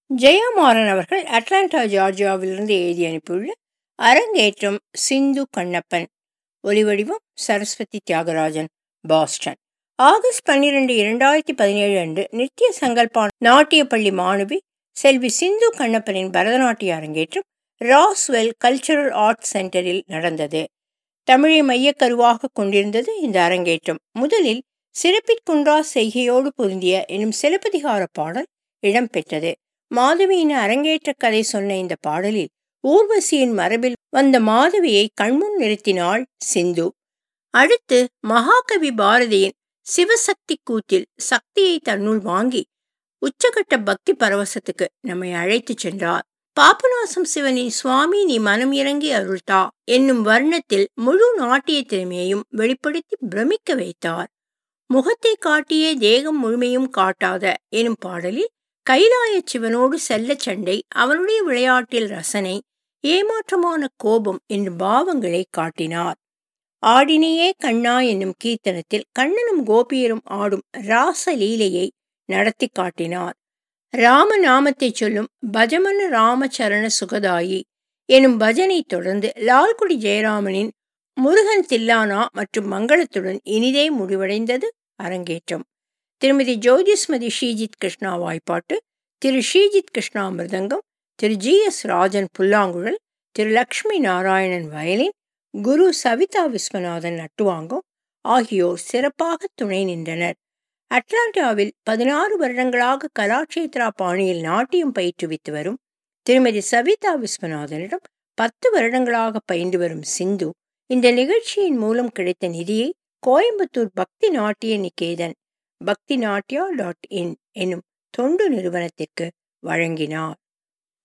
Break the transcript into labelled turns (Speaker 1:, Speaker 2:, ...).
Speaker 1: ஜெயமாறன் அவர்கள் அட்லாண்டா ஜார்ஜியாவிலிருந்து எழுதி அனுப்பியுள்ள அரங்கேற்றம் சிந்து கண்ணப்பன் ஒலிவடிவம் சரஸ்வதி தியாகராஜன் பாஸ்டன் ஆகஸ்ட் பன்னிரண்டு இரண்டாயிரத்தி பதினேழு அன்று நித்திய சங்கல்பா நாட்டிய பள்ளி மாணவி செல்வி சிந்து கண்ணப்பனின் பரதநாட்டிய அரங்கேற்றம் ராஸ்வெல் கல்ச்சரல் ஆர்ட்ஸ் சென்டரில் நடந்தது தமிழை மையக்கருவாக கொண்டிருந்தது இந்த அரங்கேற்றம் முதலில் சிறப்பிற்குன்றா செய்கையோடு பொருந்திய எனும் சிலப்பதிகார பாடல் இடம்பெற்றது மாதவியின் அரங்கேற்ற கதை சொன்ன இந்த பாடலில் ஊர்வசியின் மரபில் வந்த மாதவியை கண்முன் நிறுத்தினாள் சிந்து அடுத்து மகாகவி பாரதியின் சிவசக்தி கூத்தில் சக்தியை தன்னுள் வாங்கி உச்சகட்ட பக்தி பரவசத்துக்கு நம்மை அழைத்துச் சென்றார் பாபநாசம் சிவனின் சுவாமி நீ மனம் இறங்கி அருள்தா என்னும் வர்ணத்தில் முழு நாட்டிய திறமையையும் வெளிப்படுத்தி பிரமிக்க வைத்தார் முகத்தை காட்டியே தேகம் முழுமையும் காட்டாத எனும் பாடலில் கைலாய சிவனோடு செல்ல சண்டை அவனுடைய விளையாட்டில் ரசனை ஏமாற்றமான கோபம் என்று பாவங்களை காட்டினார் ஆடினையே கண்ணா என்னும் கீர்த்தனத்தில் கண்ணனும் கோபியரும் ஆடும் ராசலீலையை நடத்தி காட்டினார் ராம நாமத்தை சொல்லும் பஜமன ராமச்சரண சுகதாயி எனும் பஜனை தொடர்ந்து லால்குடி ஜெயராமனின் முருகன் தில்லானா மற்றும் மங்களத்துடன் இனிதே முடிவடைந்தது அரங்கேற்றம் திருமதி ஜோதிஸ்மதி ஸ்ரீஜித் கிருஷ்ணா வாய்ப்பாட்டு திரு ஸ்ரீஜித் கிருஷ்ணா மிருதங்கம் திரு ஜி எஸ் ராஜன் புல்லாங்குழல் திரு லக்ஷ்மி நாராயணன் வயலின் குரு சவிதா விஸ்வநாதன் நட்டுவாங்கம் ஆகியோர் சிறப்பாக துணை நின்றனர் அட்லாண்டாவில் பதினாறு வருடங்களாக கலாட்சேத்ரா பாணியில் நாட்டியம் பயிற்றுவித்து வரும் திருமதி சவிதா விஸ்வநாதனிடம் பத்து வருடங்களாக பயின்று வரும் சிந்து இந்த நிகழ்ச்சியின் மூலம் கிடைத்த நிதியை கோயம்புத்தூர் பக்தி நாட்டிய நிகேதன் பக்தி நாட்டியா டாட் இன் என்னும் தொண்டு நிறுவனத்திற்கு வழங்கினார்